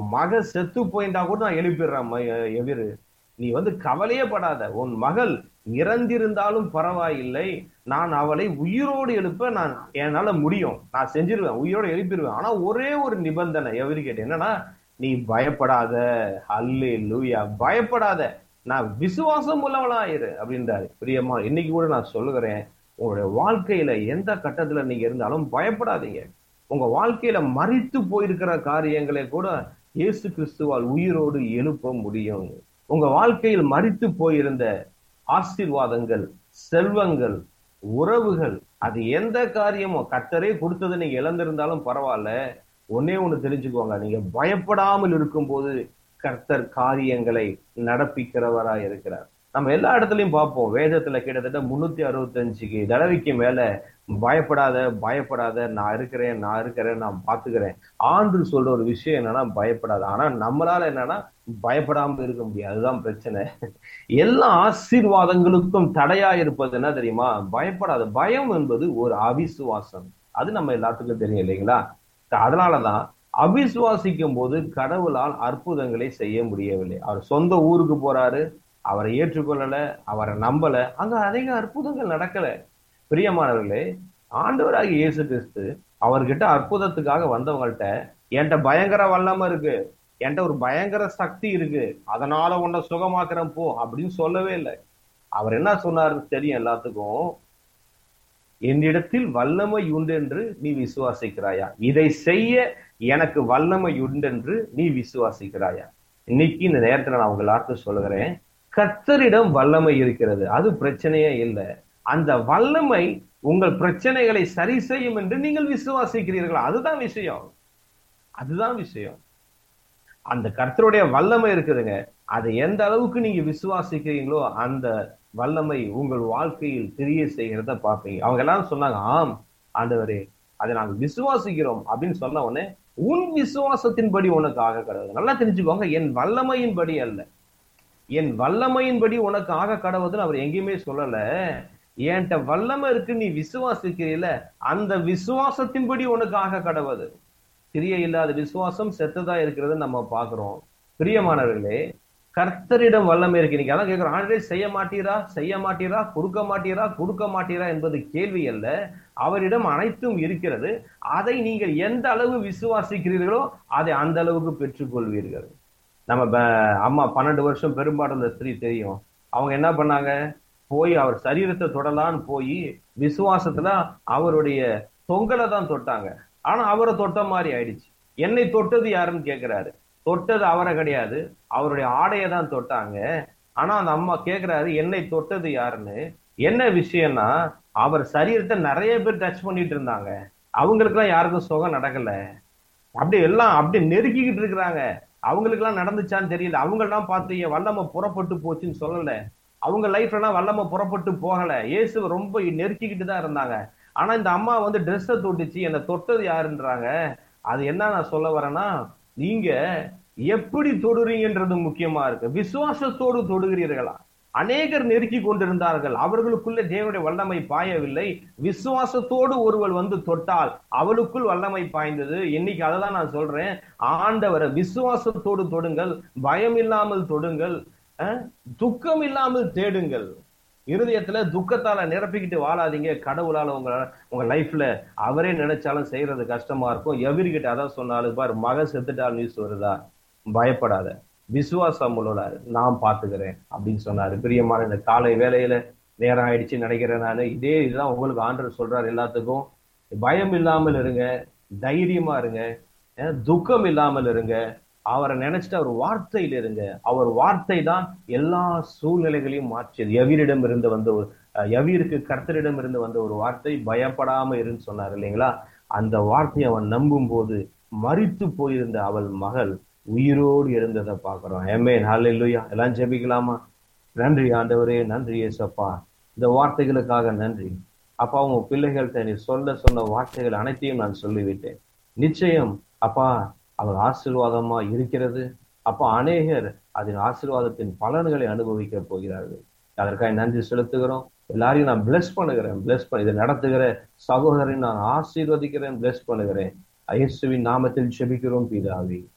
மக செத்து போயிருந்தா கூட நான் எழுப்பிடுறேன் ம- எவிரு நீ வந்து கவலையே படாத உன் மகள் இறந்திருந்தாலும் பரவாயில்லை நான் அவளை உயிரோடு எழுப்ப நான் என்னால முடியும் நான் செஞ்சிருவேன் உயிரோடு எழுப்பிடுவேன் ஆனா ஒரே ஒரு நிபந்தனை எவரு கேட்டு என்னன்னா நீ பயப்படாத அல்லே லூயா பயப்படாத நான் விசுவாசம் உள்ளவளா இரு அப்படின்றாரு பிரியமா இன்னைக்கு கூட நான் சொல்லுகிறேன் உங்களுடைய வாழ்க்கையில எந்த கட்டத்துல நீங்க இருந்தாலும் பயப்படாதீங்க உங்க வாழ்க்கையில மறித்து போயிருக்கிற காரியங்களை கூட இயேசு கிறிஸ்துவால் உயிரோடு எழுப்ப முடியும் உங்க வாழ்க்கையில் மறித்து போயிருந்த ஆசீர்வாதங்கள் செல்வங்கள் உறவுகள் அது எந்த காரியமோ கர்த்தரே கொடுத்ததை நீங்க இழந்திருந்தாலும் பரவாயில்ல ஒன்னே ஒண்ணு தெரிஞ்சுக்கோங்க நீங்க பயப்படாமல் இருக்கும்போது கர்த்தர் காரியங்களை நடப்பிக்கிறவராய் இருக்கிறார் நம்ம எல்லா இடத்துலயும் பார்ப்போம் வேதத்துல கிட்டத்தட்ட முன்னூத்தி அறுபத்தஞ்சுக்கு தடவைக்கு மேல பயப்படாத பயப்படாத நான் இருக்கிறேன் நான் இருக்கிறேன் நான் பாத்துக்கிறேன் ஆண்டு சொல்ற ஒரு விஷயம் என்னன்னா பயப்படாத ஆனா நம்மளால என்னன்னா பயப்படாம இருக்க முடியாது அதுதான் பிரச்சனை எல்லா ஆசீர்வாதங்களுக்கும் தடையா இருப்பது என்ன தெரியுமா பயப்படாத பயம் என்பது ஒரு அவிசுவாசம் அது நம்ம எல்லாத்துக்கும் தெரியும் இல்லைங்களா அதனாலதான் அவிசுவாசிக்கும் போது கடவுளால் அற்புதங்களை செய்ய முடியவில்லை அவர் சொந்த ஊருக்கு போறாரு அவரை ஏற்றுக்கொள்ளல அவரை நம்பல அங்க அதிக அற்புதங்கள் நடக்கல பிரியமானவர்களே ஆண்டவராகிய இயேசு கிறிஸ்து அவர்கிட்ட அற்புதத்துக்காக வந்தவங்கள்ட்ட என்கிட்ட பயங்கர வல்லமை இருக்கு என்கிட்ட ஒரு பயங்கர சக்தி இருக்கு அதனால உன்னை சுகமாக்குறேன் போ அப்படின்னு சொல்லவே இல்லை அவர் என்ன சொன்னாரு தெரியும் எல்லாத்துக்கும் என்னிடத்தில் வல்லமை உண்டென்று நீ விசுவாசிக்கிறாயா இதை செய்ய எனக்கு வல்லமை உண்டென்று நீ விசுவாசிக்கிறாயா இன்னைக்கு இந்த நேரத்துல நான் உங்க எல்லாருக்கும் சொல்லுகிறேன் கர்த்தரிடம் வல்லமை இருக்கிறது அது பிரச்சனையே இல்லை அந்த வல்லமை உங்கள் பிரச்சனைகளை சரி செய்யும் என்று நீங்கள் விசுவாசிக்கிறீர்களா அதுதான் விஷயம் அதுதான் விஷயம் அந்த கர்த்தருடைய வல்லமை இருக்குதுங்க அதை எந்த அளவுக்கு நீங்க விசுவாசிக்கிறீங்களோ அந்த வல்லமை உங்கள் வாழ்க்கையில் தெரிய செய்கிறத பார்ப்பீங்க அவங்க எல்லாரும் சொன்னாங்க ஆம் ஆண்டவரே அதை நாங்கள் விசுவாசிக்கிறோம் அப்படின்னு சொன்ன உடனே உன் விசுவாசத்தின்படி உனக்கு ஆக கடவுள் நல்லா தெரிஞ்சுக்கோங்க என் வல்லமையின்படி அல்ல என் வல்லமையின்படி உனக்கு ஆக கடவுதுன்னு அவர் எங்கேயுமே சொல்லல என்கிட்ட வல்லமை இருக்கு நீ விசுவாசிக்கிறீல அந்த விசுவாசத்தின்படி உனக்கு ஆக கடவுது கிரிய இல்லாத விசுவாசம் செத்ததா இருக்கிறது நம்ம பாக்குறோம் பிரியமானவர்களே கர்த்தரிடம் வல்லமை இருக்கு நீங்க அதான் கேட்கிறோம் ஆண்டே செய்ய மாட்டீரா செய்ய மாட்டீரா கொடுக்க மாட்டீரா கொடுக்க மாட்டீரா என்பது கேள்வி அல்ல அவரிடம் அனைத்தும் இருக்கிறது அதை நீங்கள் எந்த அளவு விசுவாசிக்கிறீர்களோ அதை அந்த அளவுக்கு பெற்றுக்கொள்வீர்கள் நம்ம ப- அம்மா பன்னெண்டு வருஷம் பெரும்பாடுள்ள ஸ்திரீ தெரியும் அவங்க என்ன பண்ணாங்க போய் அவர் சரீரத்தை தொடலான்னு போய் விசுவாசத்துல அவருடைய தொங்கலை தான் தொட்டாங்க ஆனா அவரை தொட்ட மாதிரி ஆயிடுச்சு என்னை தொட்டது யாருன்னு கேக்குறாரு தொட்டது அவரை கிடையாது அவருடைய ஆடையை தான் தொட்டாங்க ஆனா அந்த அம்மா கேக்குறாரு என்னை தொட்டது யாருன்னு என்ன விஷயம்னா அவர் சரீரத்தை நிறைய பேர் டச் பண்ணிட்டு இருந்தாங்க அவங்களுக்கெல்லாம் யாருக்கும் சுகம் நடக்கல அப்படி எல்லாம் அப்படி நெருக்கிக்கிட்டு இருக்கிறாங்க அவங்களுக்கு எல்லாம் நடந்துச்சான்னு தெரியல அவங்க எல்லாம் பார்த்து என் வல்லமை புறப்பட்டு போச்சுன்னு சொல்லல அவங்க லைஃப்ல எல்லாம் வல்லமை புறப்பட்டு போகல இயேசு ரொம்ப நெருக்கிக்கிட்டு தான் இருந்தாங்க ஆனா இந்த அம்மா வந்து ட்ரெஸ்ஸை தொட்டுச்சு என்னை தொட்டது யாருன்றாங்க அது என்ன நான் சொல்ல வரேன்னா நீங்க எப்படி தொடுறீங்கன்றது முக்கியமா இருக்கு விசுவாசத்தோடு தொடுகிறீர்களா அநேகர் நெருக்கி கொண்டிருந்தார்கள் அவர்களுக்குள்ள தேவனுடைய வல்லமை பாயவில்லை விசுவாசத்தோடு ஒருவர் வந்து தொட்டால் அவளுக்குள் வல்லமை பாய்ந்தது இன்னைக்கு அதை தான் நான் சொல்றேன் ஆண்டவரை விசுவாசத்தோடு தொடுங்கள் பயம் இல்லாமல் தொடுங்கள் அஹ், துக்கம் இல்லாமல் தேடுங்கள் இருதயத்துல துக்கத்தால நிரப்பிக்கிட்டு வாழாதீங்க கடவுளால உங்க உங்க லைஃப்ல அவரே நினைச்சாலும் செய்யறது கஷ்டமா இருக்கும் எவர்கிட்ட அதான் சொன்னாலும் பாரு மக செத்துட்டால் நியூஸ் வருதா பயப்படாத விசுவாசம் உள்ளாரு நான் பாத்துக்கிறேன் அப்படின்னு சொன்னாரு பிரியமான இந்த காலை வேலையில நேரம் ஆயிடுச்சு நினைக்கிறேன் நான் இதே இதுதான் உங்களுக்கு ஆண்டர் சொல்றாரு எல்லாத்துக்கும் பயம் இல்லாமல் இருங்க தைரியமா இருங்க அஹ் துக்கம் இல்லாமல் இருங்க அவரை நினைச்சிட்டு அவர் வார்த்தையில இருங்க அவர் வார்த்தை தான் எல்லா சூழ்நிலைகளையும் மாற்றியது எவரிடம் இருந்து வந்த ஒரு அஹ், எவீருக்கு கர்த்தரிடம் இருந்து வந்த ஒரு வார்த்தை பயப்படாம இருன்னு சொன்னார் இல்லைங்களா அந்த வார்த்தையை அவன் நம்பும் போது மறித்து போயிருந்த அவள் மகள் உயிரோடு இருந்ததை பார்க்கிறோம் எம்ஏ ஹalleluya எல்லாம் ஜெபிக்கலாமா நன்றி ஆண்டவரே நன்றி ஏசப்பா இந்த வார்த்தைகளுக்காக நன்றி அப்பா உங்க பிள்ளைகள்கிட்ட நீ சொல்ல சொன்ன வார்த்தைகள் அனைத்தையும் நான் சொல்லிவிட்டேன் நிச்சயம் அப்பா அவர் ஆசீர்வாதமா இருக்கிறது அப்பா அநேகர் அதன் ஆசீர்வாதத்தின் பலன்களை அனுபவிக்க போகிறார்கள் அதற்காக நன்றி செலுத்துகிறோம் எல்லாரையும் நான் பிளஸ் பண்ணுகிறேன் பிளஸ் பண்ண இதை நடத்துகிற சகோதரன் நான் ஆசீர்வதிக்கிறேன் பிளஸ் பண்ணுகிறேன் இயேசுவின் நாமத்தில் செபிக்கிறோம் பிதாவே